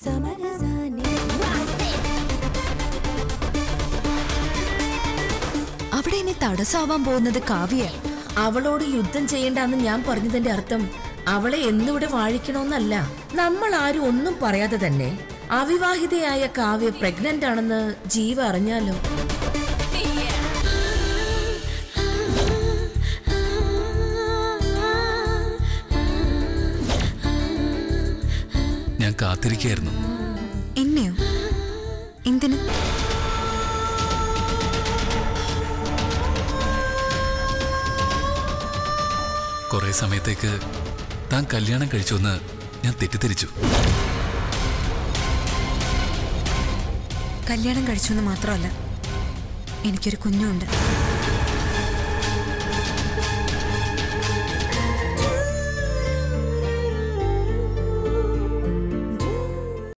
അവിടെ ഇനി തടസ്സമാവാൻ പോകുന്നത് കാവ്യ അവളോട് യുദ്ധം ചെയ്യണ്ടെന്ന് ഞാൻ പറഞ്ഞതിന്റെ അർത്ഥം അവളെ എന്നിവിടെ വാഴിക്കണമെന്നല്ല നമ്മൾ ആരും ഒന്നും പറയാതെ തന്നെ അവിവാഹിതയായ കാവ്യ പ്രഗ്നന്റ് ആണെന്ന് ജീവ അറിഞ്ഞാലോ ഞാൻ കാത്തിരിക്കുകയായിരുന്നു എന്നെയോ എന്തിന് കുറെ സമയത്തേക്ക് താൻ കല്യാണം കഴിച്ചുവെന്ന് ഞാൻ തെറ്റിദ്ധരിച്ചു കല്യാണം കഴിച്ചു എന്ന് മാത്രമല്ല എനിക്കൊരു കുഞ്ഞുണ്ട്